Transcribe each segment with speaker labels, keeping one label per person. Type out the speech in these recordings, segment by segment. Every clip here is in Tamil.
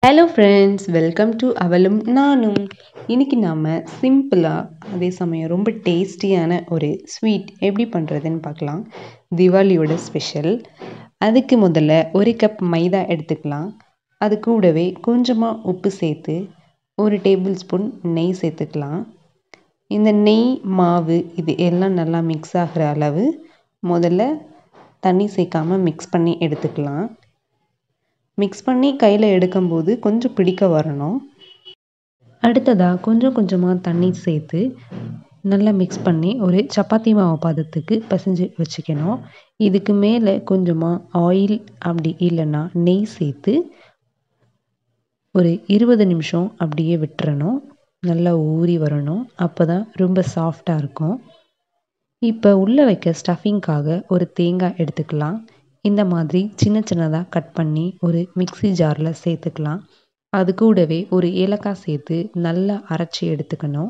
Speaker 1: ஹலோ ஃப்ரெண்ட்ஸ் வெல்கம் டு அவளும் நானும் இன்னைக்கு நாம் சிம்பிளாக அதே சமயம் ரொம்ப டேஸ்டியான ஒரு ஸ்வீட் எப்படி பண்ணுறதுன்னு பார்க்கலாம் திவாலியோட ஸ்பெஷல் அதுக்கு முதல்ல ஒரு கப் மைதா எடுத்துக்கலாம் அது கூடவே கொஞ்சமாக உப்பு சேர்த்து ஒரு டேபிள் ஸ்பூன் நெய் சேர்த்துக்கலாம் இந்த நெய் மாவு இது எல்லாம் நல்லா மிக்ஸ் ஆகிற அளவு முதல்ல தண்ணி சேர்க்காம மிக்ஸ் பண்ணி எடுத்துக்கலாம் மிக்ஸ் பண்ணி கையில் எடுக்கும்போது கொஞ்சம் பிடிக்க வரணும் அடுத்ததாக கொஞ்சம் கொஞ்சமாக தண்ணி சேர்த்து நல்லா மிக்ஸ் பண்ணி ஒரு சப்பாத்தி மாவு பதத்துக்கு பிசைஞ்சு வச்சுக்கணும் இதுக்கு மேலே கொஞ்சமாக ஆயில் அப்படி இல்லைன்னா நெய் சேர்த்து ஒரு இருபது நிமிஷம் அப்படியே விட்டுறணும் நல்லா ஊறி வரணும் அப்போ தான் ரொம்ப சாஃப்டாக இருக்கும் இப்போ உள்ளே வைக்க ஸ்டஃபிங்காக ஒரு தேங்காய் எடுத்துக்கலாம் இந்த மாதிரி சின்ன சின்னதாக கட் பண்ணி ஒரு மிக்சி ஜாரில் சேர்த்துக்கலாம் அது கூடவே ஒரு ஏலக்காய் சேர்த்து நல்லா அரைச்சி எடுத்துக்கணும்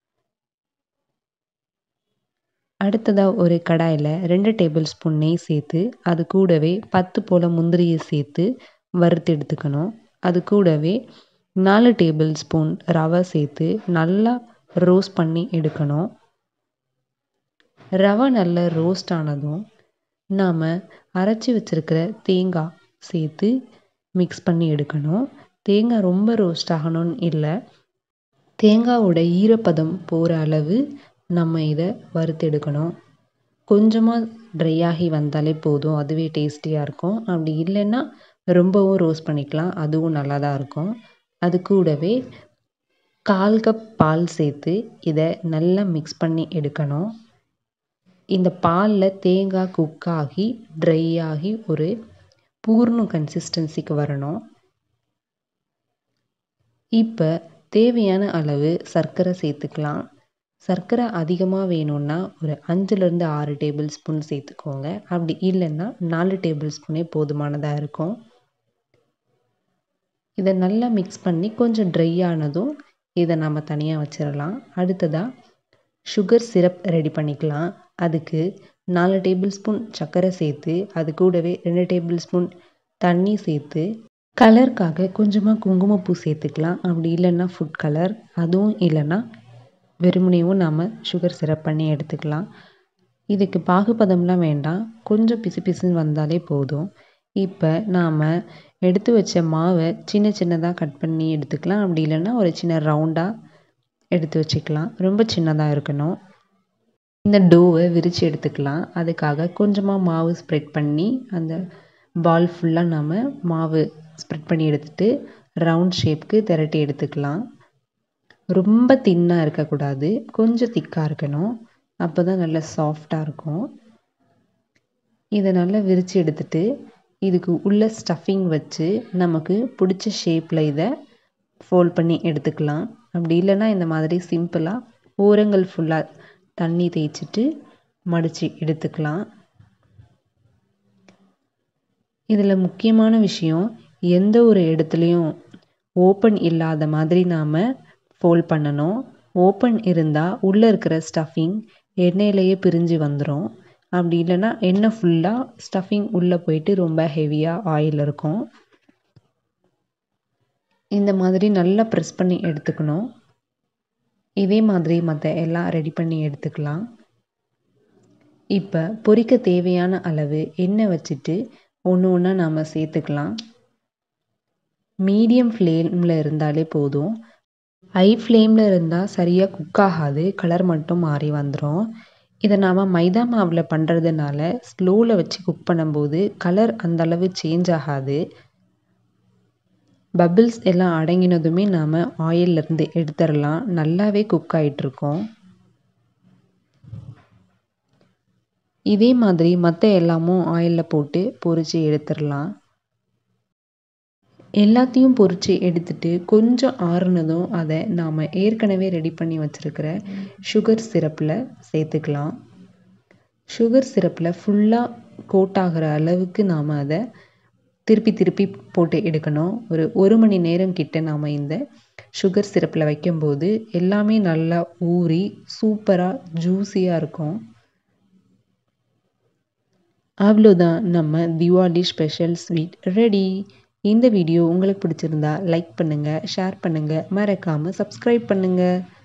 Speaker 1: அடுத்ததாக ஒரு கடாயில் ரெண்டு டேபிள் ஸ்பூன் நெய் சேர்த்து அது கூடவே பத்து போல் முந்திரியை சேர்த்து வறுத்து எடுத்துக்கணும் அது கூடவே நாலு டேபிள் ஸ்பூன் ரவை சேர்த்து நல்லா ரோஸ்ட் பண்ணி எடுக்கணும் ரவை நல்லா ரோஸ்ட் ஆனதும் நாம் அரைச்சி வச்சுருக்கிற தேங்காய் சேர்த்து மிக்ஸ் பண்ணி எடுக்கணும் தேங்காய் ரொம்ப ரோஸ்ட் ஆகணும்னு இல்லை தேங்காவோட ஈரப்பதம் போகிற அளவு நம்ம இதை வறுத்து எடுக்கணும் கொஞ்சமாக ட்ரை ஆகி வந்தாலே போதும் அதுவே டேஸ்டியாக இருக்கும் அப்படி இல்லைன்னா ரொம்பவும் ரோஸ்ட் பண்ணிக்கலாம் அதுவும் நல்லா தான் இருக்கும் அது கூடவே கால் கப் பால் சேர்த்து இதை நல்லா மிக்ஸ் பண்ணி எடுக்கணும் இந்த பாலில் தேங்காய் குக் ஆகி ட்ரை ஆகி ஒரு பூர்ண கன்சிஸ்டன்சிக்கு வரணும் இப்போ தேவையான அளவு சர்க்கரை சேர்த்துக்கலாம் சர்க்கரை அதிகமாக வேணும்னா ஒரு அஞ்சுலேருந்து ஆறு டேபிள் ஸ்பூன் சேர்த்துக்கோங்க அப்படி இல்லைன்னா நாலு டேபிள் ஸ்பூனே போதுமானதாக இருக்கும் இதை நல்லா மிக்ஸ் பண்ணி கொஞ்சம் ட்ரை ஆனதும் இதை நம்ம தனியாக வச்சிடலாம் அடுத்ததாக சுகர் சிரப் ரெடி பண்ணிக்கலாம் அதுக்கு நாலு டேபிள் ஸ்பூன் சர்க்கரை சேர்த்து அது கூடவே ரெண்டு டேபிள் ஸ்பூன் தண்ணி சேர்த்து கலருக்காக கொஞ்சமாக குங்குமப்பூ சேர்த்துக்கலாம் அப்படி இல்லைன்னா ஃபுட் கலர் அதுவும் இல்லைன்னா வெறுமனையும் நாம் சுகர் சிரப் பண்ணி எடுத்துக்கலாம் இதுக்கு பாகுபதம்லாம் வேண்டாம் கொஞ்சம் பிசு பிசுன்னு வந்தாலே போதும் இப்போ நாம் எடுத்து வச்ச மாவை சின்ன சின்னதாக கட் பண்ணி எடுத்துக்கலாம் அப்படி இல்லைன்னா ஒரு சின்ன ரவுண்டாக எடுத்து வச்சுக்கலாம் ரொம்ப சின்னதாக இருக்கணும் இந்த டோவை விரித்து எடுத்துக்கலாம் அதுக்காக கொஞ்சமாக மாவு ஸ்ப்ரெட் பண்ணி அந்த பால் ஃபுல்லாக நாம் மாவு ஸ்ப்ரெட் பண்ணி எடுத்துகிட்டு ரவுண்ட் ஷேப்க்கு திரட்டி எடுத்துக்கலாம் ரொம்ப தின்னாக இருக்கக்கூடாது கொஞ்சம் திக்காக இருக்கணும் அப்போ தான் நல்லா சாஃப்டாக இருக்கும் இதை நல்லா விரித்து எடுத்துட்டு இதுக்கு உள்ள ஸ்டஃபிங் வச்சு நமக்கு பிடிச்ச ஷேப்பில் இதை ஃபோல்ட் பண்ணி எடுத்துக்கலாம் அப்படி இல்லைன்னா இந்த மாதிரி சிம்பிளாக ஓரங்கள் ஃபுல்லாக தண்ணி தேய்ச்சிட்டு மடித்து எடுத்துக்கலாம் இதில் முக்கியமான விஷயம் எந்த ஒரு இடத்துலையும் ஓப்பன் இல்லாத மாதிரி நாம் ஃபோல்ட் பண்ணணும் ஓப்பன் இருந்தால் உள்ளே இருக்கிற ஸ்டஃபிங் எண்ணெயிலேயே பிரிஞ்சு வந்துடும் அப்படி இல்லைன்னா எண்ணெய் ஃபுல்லாக ஸ்டஃபிங் உள்ளே போயிட்டு ரொம்ப ஹெவியாக ஆயில் இருக்கும் இந்த மாதிரி நல்லா ப்ரெஸ் பண்ணி எடுத்துக்கணும் இதே மாதிரி மற்ற எல்லாம் ரெடி பண்ணி எடுத்துக்கலாம் இப்போ பொரிக்க தேவையான அளவு எண்ணெய் வச்சுட்டு ஒன்று ஒன்றா நாம் சேர்த்துக்கலாம் மீடியம் ஃப்ளேமில் இருந்தாலே போதும் ஹை ஃப்ளேமில் இருந்தால் சரியாக குக் ஆகாது கலர் மட்டும் மாறி வந்துடும் இதை நாம் மைதா மாவில் பண்ணுறதுனால ஸ்லோவில் வச்சு குக் பண்ணும்போது கலர் அந்தளவு சேஞ்ச் ஆகாது பபிள்ஸ் எல்லாம் அடங்கினதுமே நாம் ஆயிலிருந்து எடுத்துடலாம் நல்லாவே குக் ஆகிட்டுருக்கோம் இதே மாதிரி மற்ற எல்லாமும் ஆயிலில் போட்டு பொரித்து எடுத்துடலாம் எல்லாத்தையும் பொரித்து எடுத்துட்டு கொஞ்சம் ஆறுனதும் அதை நாம் ஏற்கனவே ரெடி பண்ணி வச்சுருக்கிற சுகர் சிரப்பில் சேர்த்துக்கலாம் சுகர் சிரப்பில் ஃபுல்லாக கோட் ஆகிற அளவுக்கு நாம் அதை திருப்பி திருப்பி போட்டு எடுக்கணும் ஒரு ஒரு மணி நேரம் கிட்ட நாம் இந்த சுகர் சிரப்பில் வைக்கும்போது எல்லாமே நல்லா ஊறி சூப்பராக ஜூஸியாக இருக்கும் அவ்வளோதான் நம்ம திவாலி ஸ்பெஷல் ஸ்வீட் ரெடி இந்த வீடியோ உங்களுக்கு பிடிச்சிருந்தா லைக் பண்ணுங்கள் ஷேர் பண்ணுங்கள் மறக்காமல் சப்ஸ்கிரைப் பண்ணுங்கள்